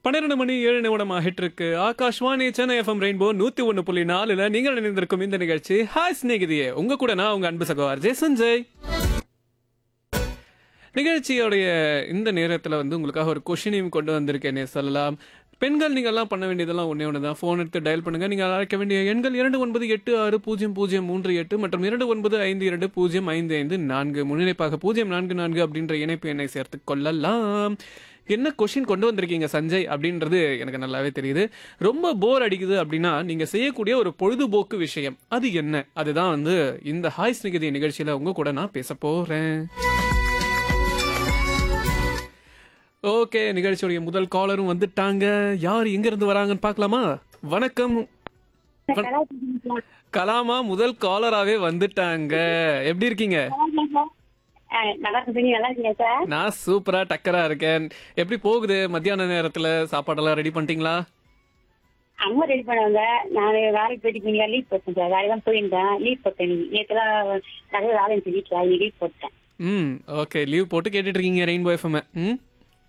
பன்னிரண்டு மணி ஏழு நிமிடம் ஆகிட்டு இருக்கு ஆகாஷ்வாணி சென்னை எஃப்எம் ரெயின்போ நூத்தி ஒன்னு புள்ளி நாலுல நீங்கள் இணைந்திருக்கும் இந்த நிகழ்ச்சி ஹாய் ஸ்நேகிதியே உங்க கூட நான் உங்க அன்பு சகோதரர் ஜெய் சஞ்சய் நிகழ்ச்சியோடைய இந்த நேரத்தில் வந்து உங்களுக்காக ஒரு கொஷினையும் கொண்டு வந்திருக்கேனே சொல்லலாம் பெண்கள் நீங்கள்லாம் பண்ண வேண்டியதெல்லாம் ஒன்றே ஒன்று தான் ஃபோன் எடுத்து டயல் பண்ணுங்க நீங்கள் அழைக்க வேண்டிய எண்கள் இரண்டு ஒன்பது எட்டு ஆறு பூஜ்ஜியம் பூஜ்ஜியம் மூன்று எட்டு மற்றும் இரண்டு ஒன்பது ஐந்து இரண்டு பூஜ்ஜியம் ஐந்து ஐந்து நான்கு முன்னிணைப்பாக பூஜ்ஜியம் நான்கு நான்கு அப்படின்ற இணைப்பு எண்ணை சேர்த்து கொள்ளலாம் என்ன கொஷின் கொண்டு வந்திருக்கீங்க சஞ்சய் அப்படின்றது எனக்கு நல்லாவே தெரியுது ரொம்ப போர் அடிக்குது அப்படின்னா நீங்கள் செய்யக்கூடிய ஒரு பொழுதுபோக்கு விஷயம் அது என்ன அதுதான் வந்து இந்த ஹாய் ஸ்நிகதி நிகழ்ச்சியில் உங்க கூட நான் பேச போகிறேன் ஓகே நிகழ்ச்சியுடைய முதல் காலரும் வந்துட்டாங்க யார் எங்க இருந்து வராங்கன்னு பார்க்கலாமா வணக்கம் கலாமா முதல் காலராவே வந்துட்டாங்க எப்படி இருக்கீங்க நல்லா இருக்கு நல்லா இருக்கீங்க சார் நான் சூப்பரா டக்கரா இருக்கேன் எப்படி போகுது மத்தியான நேரத்துல சாப்பாடெல்லாம் ரெடி பண்ணிட்டீங்களா அம்மா ரெடி பண்ணாங்க நான் வேலைக்கு போயிட்டு நீங்க லீவ் போட்டேன் சார் வேலை தான் போயிருந்தேன் லீவ் போட்டேன் நீங்க நேற்றுலாம் நிறைய வேலை இருந்துச்சு வீட்டில் நீ லீவ் போட்டேன் ம் ஓகே லீவ் போட்டு கேட்டுட்டு இருக்கீங்க ரெயின்போ எஃப்எம் ம்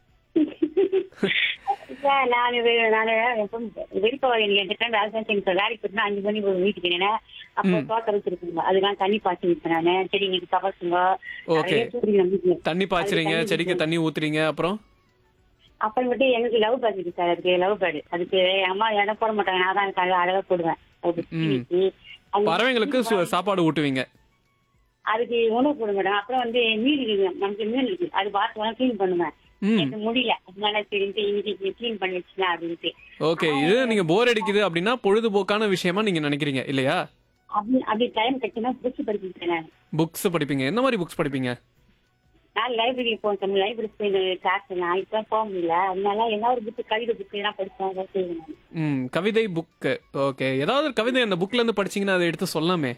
சார் நான் நான் விருப்பம் நீங்க எட்டு டைம் வேலை செஞ்சேன் சார் வேலைக்கு போயிட்டு அஞ்சு மணிக்கு ஒரு வீட்டுக்கு நினைனேன் அப்போ தோட்டம் வச்சிருக்கீங்க அதுதான் தண்ணி பாய்ச்சி விட்டேன் நான் சரி நீங்க கவர்ச்சுங்க Okay. நிறைய சூரியன் வந்துச்சு தண்ணி பாய்ச்சுறீங்க செடிக்கு தண்ணி ஊத்துறீங்க அப்புறம் அப்புறம் மட்டும் எனக்கு லவ் பேர்ட் இருக்கு சார் அதுக்கு லவ் பேர்டு அதுக்கு என் அம்மா இடம் போட மாட்டாங்க நான் தான் எனக்கு அழகா போடுவேன் அது தீனிக்கு. அது பறவைங்களுக்கு சு- சாப்பாடு ஊட்டுவீங்க அதுக்கு உணவு போட மாட்டேன் அப்புறம் வந்து மீன் இருக்கு நமக்கு மீன் இருக்கு அது பார்த்து க்ளீன் பண்ணுவேன் ம் எனக்கு முடியல அதனால சரின்ட்டு இன்னைக்கு க்ளீன் பண்ணி வச்சுக்கலாம் அப்படின்ட்டு ஓகே இது நீங்க போர் அடிக்குது அப்படின்னா பொழுதுபோக்கான விஷயமா நீங்க நினைக்கிறீங்க இல்லையா அப்படி அப்படி டைம் கட்டினா புக்ஸ் படிச்சுட்டேன் நான் புக்ஸ் படிப்பீங்க என்ன மாதிரி புக்ஸ் படிப்பீங்க நான் லைப்ரரி போனேன் லைப்ரரி போய் கிளாஸ் நான் இப்போ போக முடியல அதனால என்ன ஒரு புக்கு கவிதை புக்கு எல்லாம் படிச்சேன் அதை செய்வேன் நான். ம் கவிதை புக்கு ஓகே ஏதாவது ஒரு கவிதை அந்த புக்ல இருந்து படிச்சீங்கன்னா அதை எடுத்து சொல்லலாமே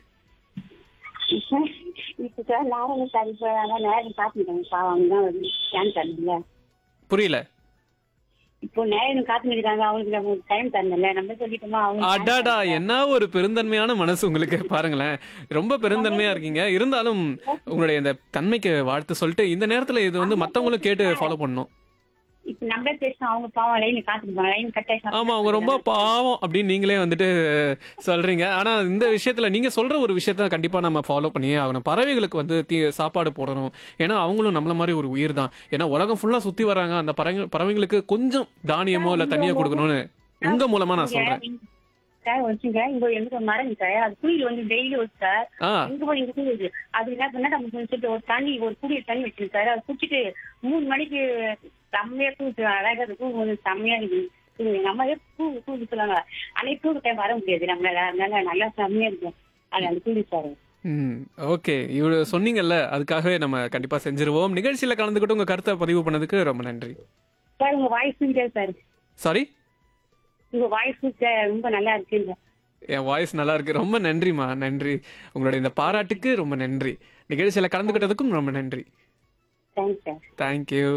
இப்போ சார் நாராயண சார் இப்போ அதான் நேரம் பார்த்துக்கிட்டாங்க பாவம் அவங்க தான் வந்து ஸ்கேன் தரணும்ல புரியல இப்போ நேரம் காத்துட்டு இருக்காங்க அவங்களுக்கு நம்ம டைம் தரணும்ல நம்ம சொல்லிட்டோமா அவங்க அடாடா என்ன ஒரு பெருந்தன்மையான மனசு உங்களுக்கு பாருங்களேன் ரொம்ப பெருந்தன்மையா இருக்கீங்க இருந்தாலும் உங்களுடைய இந்த தன்மைக்கு வாழ்த்து சொல்லிட்டு இந்த நேரத்துல இது வந்து மத்தவங்களும் கேட்டு ஃபாலோ பண்ணணும் இப்ப நம்ம பேசணும் அவங்க பாவம் லைன் காத்துருப்பாங்க லைன் கட் ஆயிடுச்சு ஆமா அவங்க ரொம்ப பாவம் அப்படின்னு நீங்களே வந்துட்டு சொல்றீங்க ஆனா இந்த விஷயத்துல நீங்க சொல்ற ஒரு விஷயத்த கண்டிப்பா நம்ம ஃபாலோ பண்ணியே ஆகணும் பறவைகளுக்கு வந்து தீ சாப்பாடு போடணும் ஏன்னா அவங்களும் நம்மள மாதிரி ஒரு உயிர் தான் ஏன்னா உலகம் ஃபுல்லா சுத்தி வராங்க அந்த பறவை பறவைங்களுக்கு கொஞ்சம் தானியமோ இல்ல தண்ணியோ கொடுக்கணும்னு உங்க மூலமா நான் சொல்றேன் சார் வச்சுங்க இங்க எங்க ஒரு மரம் இருக்கு சார் அது குயில் வந்து டெய்லி ஒரு சார் ஆ எங்க போய் இங்க குயில் இருக்கு அது என்ன பண்ணா நம்ம சொல்லிட்டு ஒரு தண்ணி ஒரு குடியில் தண்ணி வச்சிருக்கு சார் அதை குடிச்சிட்டு மூணு மணிக்கு செம்மையா தூக்கு அழகா இருக்கும் ஒரு செம்மையா இருக்கு இது எங்க அம்மாவே பூ பூ சொல்லுவாங்க அன்னைக்கு தூக்கு டைம் வர முடியாது நம்மளால அதனால நல்லா செம்மையா இருக்கும் அது அந்த குயில் சார் ம் ஓகே இவ்வளவு சொன்னீங்கல்ல அதுக்காகவே நம்ம கண்டிப்பா செஞ்சிருவோம் நிகழ்ச்சியில கலந்துக்கிட்டு உங்க கருத்தை பதிவு பண்ணதுக்கு ரொம்ப நன்றி சார் உங்க வாய்ஸ் சார் சாரி உங்க வாய்ஸ் ரொம்ப நல்லா இருக்குங்க என் வாய்ஸ் நல்லா இருக்கு ரொம்ப நன்றிமா நன்றி உங்களுடைய இந்த பாராட்டுக்கு ரொம்ப நன்றி நிகழ்ச்சியில கலந்துக்கிட்டதுக்கும் ரொம்ப நன்றி தேங்க்ஸ் சார் தேங்க்யூ